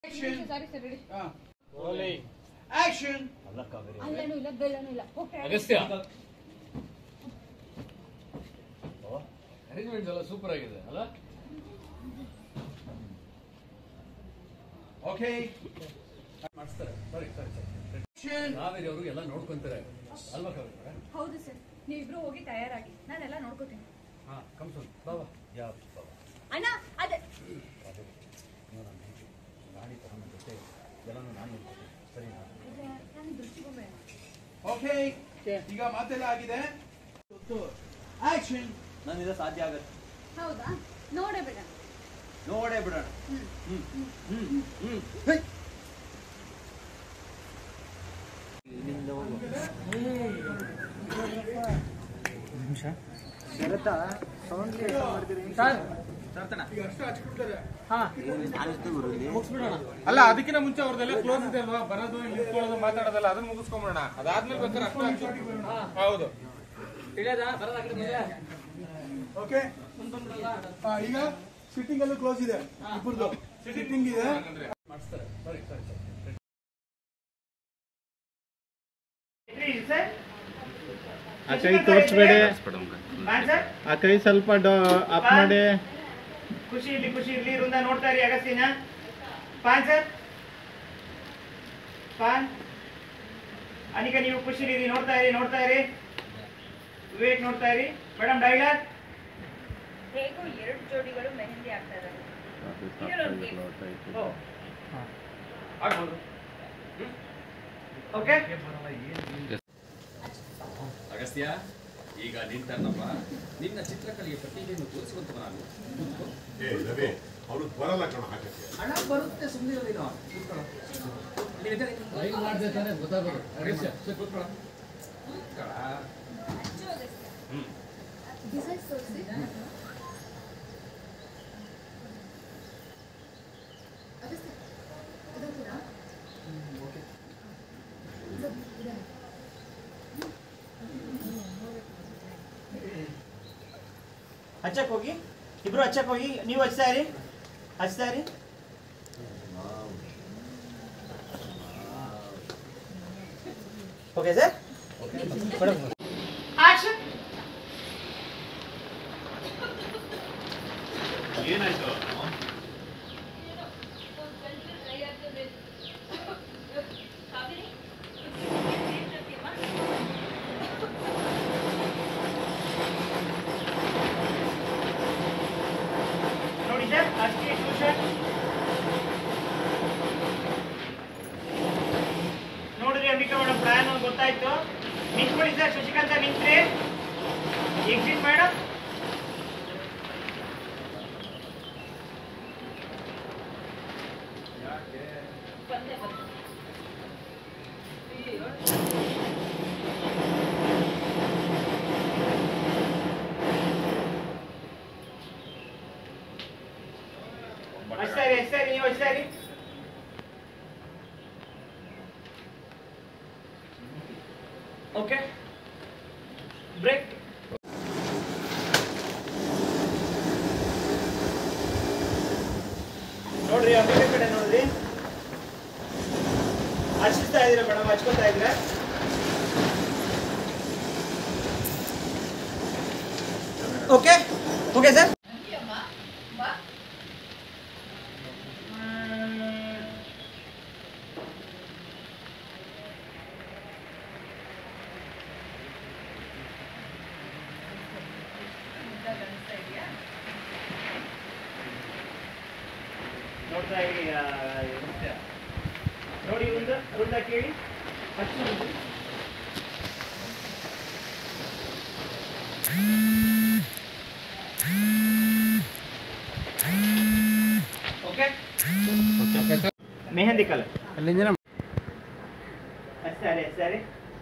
Action. Sorry sir ready Ah. ಓಲಿ Action. ಅಲ್ಲೇನೂ ಇಲ್ಲ ಬೆಲ್ಲನೂ ಇಲ್ಲ ಹೋಗ್ತಾ ಅಗಸ್ತ್ಯ ಅರೇಂಜ್ಮೆಂಟ್ಸ್ ಎಲ್ಲ ಸೂಪರ್ ಆಗಿದೆ ಅಲ್ಲ Okay. ಮಾಡಿಸ್ತಾರೆ ಸರಿ ಸರಿ ಸರಿ Action. ಕಾವೇರಿ ಅವರು ಎಲ್ಲ ನೋಡ್ಕೊಂತಾರೆ ಅಲ್ವಾ ಕಾವೇರಿ ಅವರೇ ಹೌದು ಸರ್ ನೀವಿಬ್ರು ಹೋಗಿ ತಯಾರಾಗಿ ನಾನೆಲ್ಲ ನೋಡ್ಕೋತೀನಿ ಹಾ ಕಮ್ಸೋನ್ ಬಾಬಾ ಯಾ ಬಾಬಾ ಅಣ್ಣ ಅದೇ ಗಾಡಿ ತಗೊಂಡ ಜೊತೆ ಎಲ್ಲನೂ ನಾನು ನೋಡ್ಕೊತೀನಿ ಸರಿನಾ ನಾನು ದೃಷ್ಟಿಗೊಂಬೆ Okay. ಈಗ ಮಾತೆಲ್ಲ ಆಗಿದೆ ಆಕ್ಷನ್ ನನ್ನಿಂದ ಸಾಧ್ಯ ಆಗತ್ತೆ ಹೌದಾ ನೋಡೇ ಬೇಡ ನೋಡೇ ಬಿಡೋಣ ಅಲ್ಲ ಅದಕ್ಕಿಂತ ಮುಂಚೆ ಅವ್ರದೆಲ್ಲ ಕ್ಲೋಸ್ ಇದೆ ಅಲ್ವಾ ಬರೋದು ನಿಂತ್ಕೊಳ್ಳೋದು ಮಾತಾಡೋದಲ್ಲ ಅದನ್ನ ಮುಗಿಸ್ಕೊಂಬಿಡೋಣ ಅದಾದ್ಮೇಲೆ ಬೇಕಾದ್ರೆ ಅಷ್ಟು ಹಾಕ್ಸಿ. ಹೌದು ಓಕೆ ಈಗ ಸಿಟ್ಟಿಂಗ್ ಎಲ್ಲ ಕ್ಲೋಸ್ ಇದೆ ಇಬ್ಬರದು ಸಿಟ್ಟಿಂಗ್ ಇದೆ ಮಾಡಿಸ್ತಾರೆ ಸರಿ ಸರಿ ಸರಿ ಆ ಕೈ ತೋರಿಸ್ಬೇಡಿ ಆ ಕೈ ಸ್ವಲ್ಪ ಅಪ್ ಮಾಡಿ ಖುಷಿ ಇರ್ಲಿ ಖುಷಿ ಇರ್ಲಿ ವೃಂದ ನೋಡ್ತಾ ಇರಿ ಅಗಸ್ತಿನ ಪಾನ್ ಸರ್ ಪಾನ್ ಅನಿಕ ನೀವು ಖುಷಿ ಇರಿ ನೋಡ್ತಾ ಇರಿ ನೋಡ್ತಾ ಇರಿ ವಿವೇಕ್ ನೋಡ್ತಾ ಇರಿ ಮೇಡಮ್ ಡೈಲಾಗ್ ಹೇಗೂ ಎರಡು ಜೋಡಿಗಳು ಮೆಹಂದಿ ಆಗ್ತಾ ಇದ್ದಾರೆ ಆಗ್ಬೋದು ಓಕೆ ಅಗಸ್ತ್ಯ ಈಗ ನಿಂತನ್ನಪ್ಪ ನಿನ್ನ ಚಿತ್ರಕಲೆಯ ಪ್ರತಿಭೆಯನ್ನು ತೋರಿಸುವಂತ ನಾನು ಕೂತ್ಕೋ. ಅವ್ರಿಗೆ ಬರಲ್ಲ ಕಣ ಹಾಕಕ್ಕೆ ಹಣ ಬರುತ್ತೆ ಸುಮ್ಮನೆ ನೀನು ಕೂತ್ಕೊಳ್ಳೋ. ನೀನ್ ಎದ್ದೇಳಿ. ಲೈವ್ ಮಾಡ್ದೆ ತಾನೇ ಗೊತ್ತಾಗೋದು ಅಗಸ್ತ್ಯ ಸರಿ ಕೂತ್ಕೊಳ್ಳೋ. ಕೂತ್ಕೊಳ್ಳ. ಡಿಸೈನ್ಸ್ ತೋರಿಸಿ ಹಚ್ಚಕ್ ಹೋಗಿ ಇಬ್ರು ಹಚ್ಚಕ್ ಹೋಗಿ ನೀವು ಹಚ್ತಾ ಇರಿ ಹಚ್ತಾ ಇರಿ ಓಕೆ ಸರ್ ಆಕ್ಷನ್ ನೋಡಿ ಸರ್ ಅಷ್ಟೇ ಸರ್ ನೋಡಿದ್ರಿ ಅಂಬಿಕಾ ಮೇಡಮ್ ಪ್ಲಾನ್ ಗೊತ್ತಾಯ್ತು ನಿಂತ್ಕೊಳ್ಳಿ ಸರ್ ಶಶಿಕಾಂತ ನಿಂತ್ರಿ ಎಕ್ಸಿಟ್ ಮೇಡಮ್ ಹಚ್ತಾ ಇರಿ ಹಚ್ತಾ ಇರಿ ನೀವು ಹಚ್ತಾ ಇರಿ ಓಕೆ ಬ್ರೇಕ್ ನೋಡ್ರಿ ಅಂಬಿಕೆ ಕಡೆ ನೋಡ್ರಿ ಹಚ್ಚಿಸ್ತಾ ಇದೀರ ಮೇಡಮ್ ಹಚ್ಕೋತಾ ಇದ್ರ ಓಕೆ ಓಕೆ ಸರ್ ನೋಡ್ತಾ ಇರಿ ಆ, ನೃತ್ಯ. ನೋಡಿ ವೃಂದ ವೃಂದ ಕೇಳಿ ಹಚ್ಚು ವೃಂದ. ಓಕೆ ಮೆಹಂದಿ ಕಲರ್ ಸರಿ ಸರಿ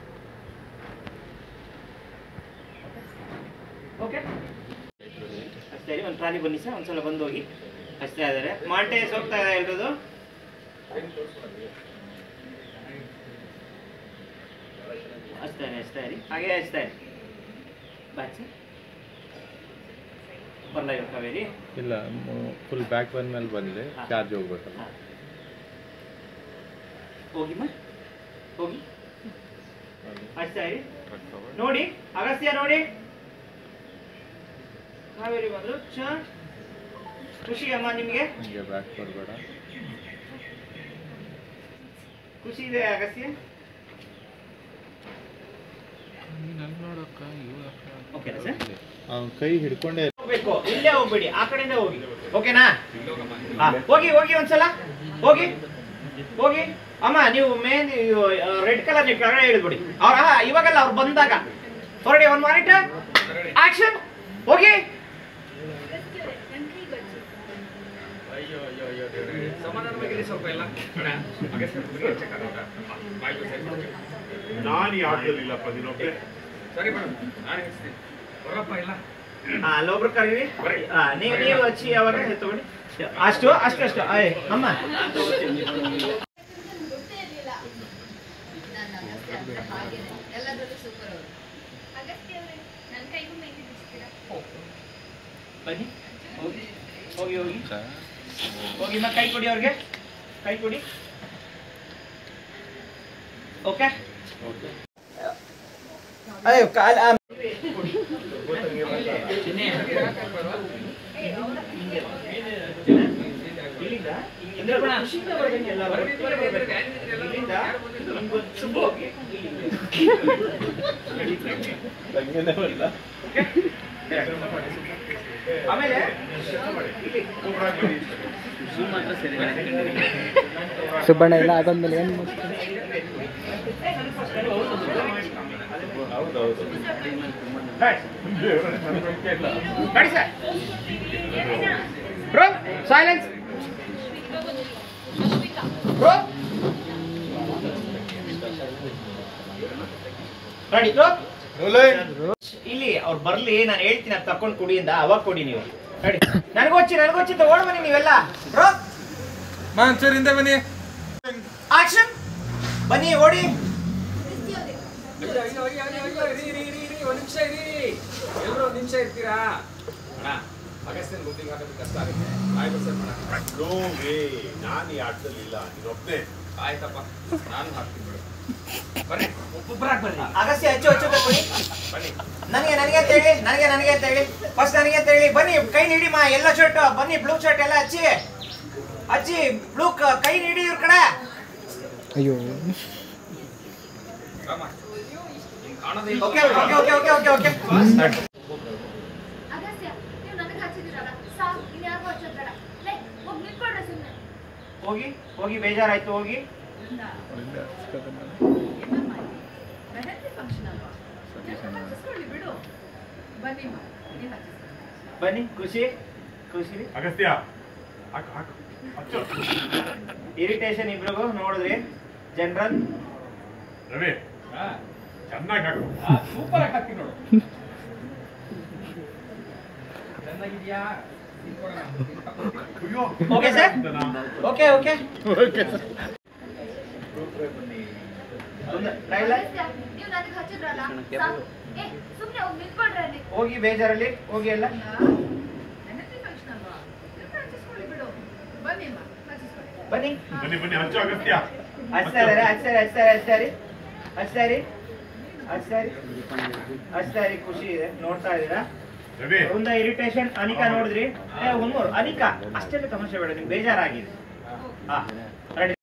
ಓಕೆ ಸರಿ ಒಂದು ಟ್ರಾಲಿ ಬನ್ನಿ ಸರ್ ಒಂದ್ಸಲ ಬಂದು ಹೋಗಿ ಹಚ್ತಾ ಇದ್ದಾರೆ ಮಾಂಟೇಸ್ ಹೋಗ್ತಾ ಇದೆ ಎಲ್ರದು ಹಚ್ತಾ ಇರಿ ಹಚ್ತಾ ಇರಿ ಹಾಗೆ ಹಚ್ತಾ ಇರಿ ಬಾಚಿ ಬರಲ್ಲ ಇವಾಗ ಕಾವೇರಿ ಇಲ್ಲ ಫುಲ್ ಬ್ಯಾಕ್ ಬಂದ ಮೇಲೆ ಬಂದಿದೆ ಚಾರ್ಜ್ ಹೋಗ್ಬೇಕಲ್ಲ ಹಾ. ಹೋಗಿಮ್ಮ ಹೋಗಿ ಹಚ್ತಾ ಇರಿ ನೋಡಿ ಅಗಸ್ತ್ಯ ನೋಡಿ ಕಾವೇರಿ ಬಂದ್ರು ಚ ಖುಷಿ ಅಮ್ಮ ನಿಮಗೆ ಖುಷಿ ಇದೆ ಅಗಸ್ತ್ಯ ಓಕೆನಾ ಸರ್ ಅವ್ನ್ ಕೈ ಹಿಡ್ಕೊಂಡೇ ಹೋಗ್ಬೇಕು ಇಲ್ಲೇ ಹೋಗ್ಬೇಡಿ ಆ ಕಡೆಯಿಂದ ಹೋಗಿ ಓಕೆನಾ ಹಾ, ಹೋಗಿ ಹೋಗಿ ಒಂದ್ಸಲ ಹೋಗಿ ಹೋಗಿ ಅಮ್ಮ ನೀವು ಮೇನ್ ರೆಡ್ ಕಲರ್ ನೀವು ಕೆಳಗಡೆ ಇಳಿದ್ಬಿಡಿ ಅವ್ರ ಹಾ, ಇವಾಗಲ್ಲ ಅವ್ರು ಬಂದಾಗ ಹೊರಡಿ ಒಂದ್ ಮಾನಿಟರ್ ಆಕ್ಷನ್ ಹೋಗಿ ಸಮಾಧಾನವಾಗಿರಿ ಸ್ವಲ್ಪ ಎಲ್ಲ ಅಗಸ್ತ್ಯ ಬಗ್ಗೆ check ಆಗೋದ? ಬಾಯ್ ಬಿಸಿ ಆಗ್ಬಿಡ್ತೀವಿ. ನಾನು ಈ ಆಟದಲ್ಲಿಲ್ಲಪ್ಪ ನೀನೊಬ್ಬೇ ಸರಿ ಮೇಡಮ್ ನಾನು ಹೆಚ್ತೀನಿ ಬರಪ್ಪ ಇಲ್ಲ ಹಾ ಅಲ್ಲೊಬ್ರು ಕರೀರಿ ಹಾ, ನೀವು ನೀವು ಹಚ್ಚಿ ಯಾವಾಗ ತಗೊಳ್ಳಿ ಅಷ್ಟು ಅಷ್ಟು ಅಷ್ಟು ಆಯ್ ಅಮ್ಮ ಎಲ್ಲದರಲ್ಲೂ ಸೂಪರ್ ಅವರು ಅಗಸ್ತ್ಯ ಅವರೇ ನನ್ನ ಕೈಗೂ ಮೆಹಂದಿ ಬಿಡಿಸ್ತೀರಾ ಬನ್ನಿ ಹೋಗಿ ಹೋಗಿ ಹೋಗಿ ಹೋಗಿ ಮಾ ಕೈ ಕೊಡಿ ಅವ್ರಿಗೆ ಕೈ ಕೊಡಿ ಓಕೆ ಅಯ್ಯೋ ಕಾಲ ಇಲ್ಲಿಂದ ಹಿಂಗೆ ಖುಷಿಯಿಂದ ಬರ್ಬೇಕು ಎಲ್ಲ ಬರ್ಬೇಕು. ಇಲ್ಲಿಂದ ಹಿಂಗೊಂದು ಸುಬ್ಬು ಹೋಗಿ ಆಮೇಲೆ ಸುಬ್ಬಣ್ಣ ಇಲ್ಲ ಅದಾದ್ಮೇಲೆ ಏನು ಗಾಡಿ sir bro silence bro ready bro ಇಲ್ಲಿ ಅವ್ರು ಬರ್ಲಿ ನಾನು ಹೇಳ್ತೀನಿ ಅದು ತಕೊಂಡ್ ಕುಡಿ ಅಂತ ಅವಾಗ ಕೊಡಿ ನೀವು ರೆಡಿ ನನಗೊಚ್ಚಿ ನನಗೊಚ್ಚಿ ಓಡ್ ಬನ್ನಿ ನೀವೆಲ್ಲ ಬ್ರೋ ಮಾನ್ ಸರ್ ಹಿಂದೆ ಬನ್ನಿ ಆಕ್ಷನ್ ಬನ್ನಿ ಓಡಿ ಒಂದ್ ನಿಮಿಷ ಇರಿ ಎಲ್ಲರೂ ಒಂದ್ ನಿಮಿಷ ಇರ್ತೀರಾ ಅಣ್ಣ ಅಗಸ್ತ್ಯನ್ ಗುಂಪಿಗೆ ಹಾಕೋದು ಕಷ್ಟ ಆಗುತ್ತೆ ಬಾಯ್ ಬಿಸಿ ಮಾಡಕ್ಕೆ ನೋ ವೇ ನಾನು ಈ ಆಟದಲ್ಲಿಲ್ಲ ನೀನೊಬ್ಬನೇ ಆಯ್ತಪ್ಪ ನಾನು ಹಾಕ್ತೀನಿ ಬಿಡು ಬರ್ರಿ ಒಬ್ಬೊಬ್ಬರಾಗಿ ಬರ್ರಿ ಅಗಸ್ತ್ಯ ಹಚ್ಚು ಹಚ್ಚು ಕೊಡಿ ಬನ್ನಿ ನನಗೆ ನನಗೆ ಅಂತ ಹೇಳಿ ನನಗೆ ನನಗೆ ಅಂತ ಹೇಳಿ ಫಸ್ಟ್ ನನಗೆ ಅಂತ ಹೇಳಿ ಬನ್ನಿ ಕೈ ನೀಡಿ ಮಾ ಎಲ್ಲ ಶರ್ಟ್ ಬನ್ನಿ ಬ್ಲೂ ಶರ್ಟ್ ಎಲ್ಲ ಹಚ್ಚಿ ಹಚ್ಚಿ ಬ್ಲೂ ಕೈ ನೀಡಿ ಇವ್ರ ಕಡೆ ಅಯ್ಯೋ ರಾಮ ಹಿಂಗ್ ಕಾಣೋದೇ ಇಲ್ಲ. Okay okay okay okay okay okay Agastya ನೀವು ನನಗೆ ಹಚ್ಚಿದಿರಲ್ಲ ಸಾಕು ಇನ್ಯಾರಿಗೂ ಹಚ್ಚೋದ್ ಬೇಡ ಲೇ ಹೋಗಿ ನಿಂತ್ಕೊಳ್ರಿ ಸುಮ್ಮನೆ ಹೋಗಿ ಹೋಗಿ ಬೇಜಾರಾಯ್ತು ಹೋಗಿ ಮೆಹಂದಿ ಫಂಕ್ಷನ್ ಅಲ್ವಾ ಹಚ್ಚಿಸ್ಕೊಳ್ಳಿ ಬಿಡು ಬನ್ನಿ ಮಾ ನೀವು ಹಚ್ಚಿಸ್ಕೊಳ್ಳಿ ಬನ್ನಿ ಖುಷಿ ಖುಷಿ ಅಗಸ್ತ್ಯ ಹಾಕು ಹಾಕು ಹಚ್ಚು ಇರಿಟೇಷನ್ ಇಬ್ರಿಗೂ ನೋಡಿದ್ರಿ ಜನರಲ್ ರವಿ ಹಾ. ಚೆನ್ನಾಗಿ ಹಾಕು ಆ, ಸೂಪರ್ ಆಗಿ ಹಾಕ್ತೀನಿ ನೋಡು ಚೆನ್ನಾಗಿದ್ಯಾ ತಿನ್ಕೊಡೋಣ. ಅಯ್ಯೋ okay sir okay okay Agastya ನೀವು ನನಗೆ ಹಚ್ಚಿದ್ರಲ್ಲ ಸಾಕು ಏ ಸುಮ್ಮನೆ ಹೋಗಿ ನಿಂತ್ಕೊಳ್ರಿ ಅಲ್ಲಿ ಹೋಗಿ ಬೇಜಾರಲ್ಲಿ ಹೋಗಿ ಎಲ್ಲ ಮೆಹಂದಿ ಫಂಕ್ಷನ್ ಅಲ್ವಾ ನೀವು ಹಚ್ಚಿಸ್ಕೊಳ್ಳಿ ಬಿಡು ಬನ್ನಿ ಮಾ ಹಚ್ಚಿಸ್ಕೊಳ್ಳಿ ಬನ್ನಿ ಬನ್ನಿ ಬನ್ನಿ ಹಚ್ಚು ಅಗಸ್ತ್ಯ ಹಚ್ತಾ ಇದಾರೆ ಹಚ್ತಾರೆ ಹಚ್ತಾರೆ ಹಚ್ತಾರೆ ಹಚ್ತಾರೆ ಹಚ್ತಾರೆ ಹಚ್ತಾರೆ ಖುಷಿ ಇದೆ ನೋಡ್ತಾ ಇದೀರಾ ರವಿ ಒಂದು ಇರಿಟೇಷನ್ ಅನಿಕಾ ನೋಡಿದ್ರಿ ಏ ಒಂದ್ ಮೂರು ಅನಿಕಾ ಅಷ್ಟೆಲ್ಲ ತಮಾಷೆ ಬೇಡ ನಿಮ್ಗೆ ಬೇಜಾರಾಗಿದೆ ಹಾ ರೆಡಿ